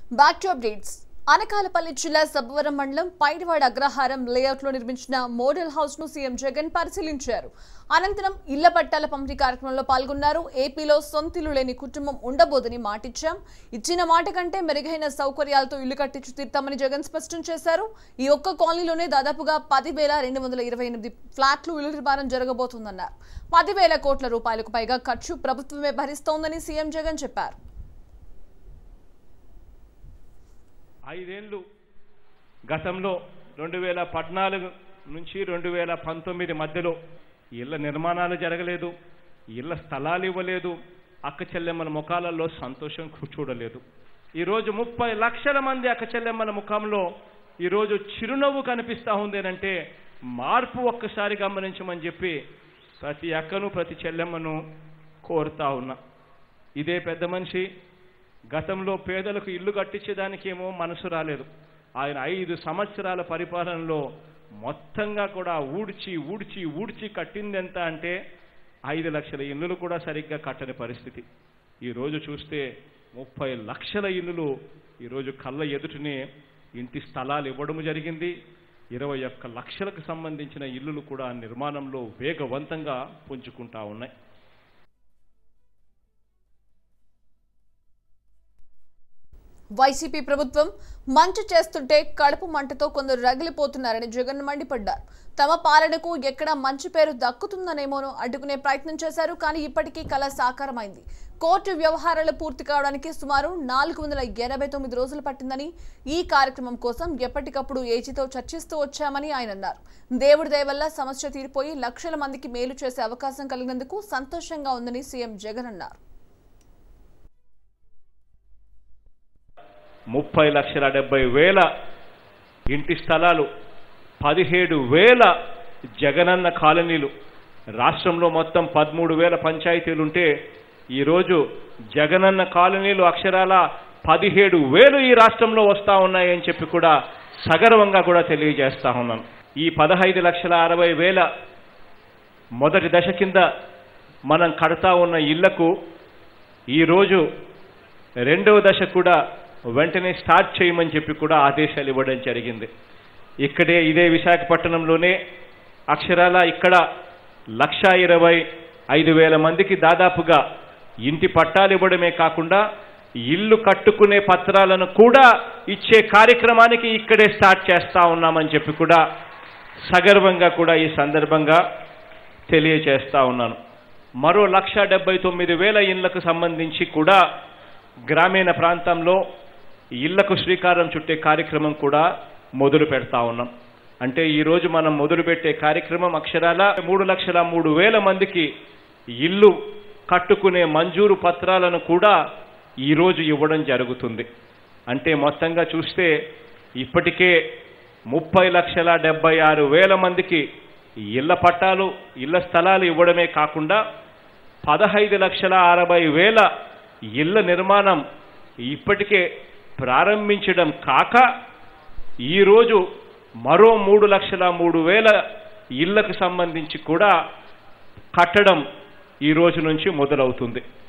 back to updates అనకాలపల్లి జిల్లా సబ్బవరం మండలం పైడివాడ అగ్రహారం layout లో నిర్మించిన మోడల్ హౌస్ ను సీఎం జగన్ పరిశీలించారు అనంతరం ఇళ్ల పట్టాల పంపిణీ కార్యక్రమంలో పాల్గొన్నారు ఏపీలో సొంతిల్లు లేని కుటుంబం ఉండబోదని మాటిచ్చాం ఇచ్చిన మాట కంటే మెరుగైన సౌకర్యాలతో ఇల్లు కట్టించి తీర్తామని జగన్ స్పష్టం చేశారు ఈ ఒక్క కాలనీలోనే దాదాపుగా పదివేల రెండు వందల ఇరవై ఎనిమిది ఫ్లాట్లు ఇల్లు నిర్మాణం జరగబోతోందన్నారు పదివేల కోట్ల రూపాయలకు పైగా ఖర్చు ప్రభుత్వమే భరిస్తోందని సీఎం జగన్ చెప్పారు ఐదేళ్ళు గతంలో రెండు వేల పద్నాలుగు నుంచి రెండు వేల పంతొమ్మిది మధ్యలో ఇళ్ల నిర్మాణాలు జరగలేదు ఇళ్ల స్థలాలు ఇవ్వలేదు అక్క చెల్లెమ్మల ముఖాలలో సంతోషం కూ- చూడలేదు ఈరోజు ముప్పై లక్షల మంది అక్క చెల్లెమ్మల ముఖంలో ఈరోజు చిరునవ్వు కనిపిస్తా ఉంది అంటే మార్పు ఒక్కసారి గమనించమని చెప్పి ప్రతి అక్కను ప్రతి చెల్లెమ్మను కోరుతా ఉన్నా ఇదే పెద్ద మనిషి గతంలో పేదలకు ఇల్లు కట్టించేదానికి ఏమో మనసు రాలేదు ఆయన ఐదు సంవత్సరాల పరిపాలనలో మొత్తంగా కూడా ఊడ్చి ఊడ్చి ఊడ్చి కట్టింది ఎంత అంటే ఐదు లక్షల ఇల్లులు కూడా సరిగ్గా కట్టని పరిస్థితి ఈరోజు చూస్తే ముప్పై లక్షల ఇల్లులు ఈరోజు కళ్ళ ఎదుటనే ఇంటి స్థలాలు ఇవ్వడం జరిగింది ఇరవై ఒక్క లక్షలకు సంబంధించిన ఇల్లులు కూడా నిర్మాణంలో వేగవంతంగా పుంజుకుంటా ఉన్నాయి వైసీపీ ప్రభుత్వం మంచు చేస్తుంటే కడుపు మంటతో కొందరు రగిలిపోతున్నారని జగన్ మండిపడ్డారు తమ పాలనకు ఎక్కడ మంచి పేరు దక్కుతుందనేమోనో అడ్డుకునే ప్రయత్నం చేశారు కానీ ఇప్పటికీ కళ సాకారమైంది కోర్టు వ్యవహారాలు పూర్తి కావడానికి సుమారు నాలుగు వందల ఎనభై తొమ్మిది రోజులు పట్టిందని ఈ కార్యక్రమం కోసం ఎప్పటికప్పుడు ఏజీతో చర్చిస్తూ వచ్చామని ఆయన అన్నారు దేవుడి దయ వల్ల సమస్య తీరిపోయి లక్షల మందికి మేలు చేసే అవకాశం కలిగినందుకు సంతోషంగా ఉందని సీఎం జగన్ అన్నారు ముప్పై లక్షల డెబ్బై వేల ఇంటి స్థలాలు పదిహేడు వేల జగనన్న కాలనీలు రాష్ట్రంలో మొత్తం పదమూడు వేల పంచాయతీలుంటే ఈరోజు జగనన్న కాలనీలు అక్షరాల పదిహేడు వేలు ఈ రాష్ట్రంలో వస్తా ఉన్నాయని చెప్పి కూడా సగర్వంగా కూడా తెలియజేస్తా ఉన్నాను ఈ పదహైదు లక్షల అరవై వేల మొదటి దశ కింద మనం కడతా ఉన్న ఇళ్లకు ఈరోజు రెండవ దశ కూడా వెంటనే స్టార్ట్ చేయమని చెప్పి కూడా ఆదేశాలు ఇవ్వడం జరిగింది ఇక్కడే ఇదే విశాఖపట్నంలోనే అక్షరాల ఇక్కడ లక్ష ఇరవై ఐదు వేల మందికి దాదాపుగా ఇంటి పట్టాలు ఇవ్వడమే కాకుండా ఇల్లు కట్టుకునే పత్రాలను కూడా ఇచ్చే కార్యక్రమానికి ఇక్కడే స్టార్ట్ చేస్తా ఉన్నామని చెప్పి కూడా సగర్వంగా కూడా ఈ సందర్భంగా తెలియచేస్తా ఉన్నాను మరో లక్ష డెబ్బై తొమ్మిది వేల ఇళ్లకు సంబంధించి కూడా గ్రామీణ ప్రాంతంలో ఇళ్లకు శ్రీకారం చుట్టే కార్యక్రమం కూడా మొదలు పెడతా ఉన్నాం అంటే ఈరోజు మనం మొదలుపెట్టే కార్యక్రమం అక్షరాల మూడు లక్షల మూడు వేల మందికి ఇల్లు కట్టుకునే మంజూరు పత్రాలను కూడా ఈరోజు ఇవ్వడం జరుగుతుంది అంటే మొత్తంగా చూస్తే ఇప్పటికే ముప్పై లక్షల డెబ్బై ఆరు వేల మందికి ఇళ్ల పట్టాలు ఇళ్ల స్థలాలు ఇవ్వడమే కాకుండా పదహైదు లక్షల అరవై వేల ఇళ్ల నిర్మాణం ఇప్పటికే ప్రారంభించడం కాక ఈరోజు మరో మూడు లక్షల మూడు వేల ఇళ్లకు సంబంధించి కూడా కట్టడం ఈ రోజు నుంచి మొదలవుతుంది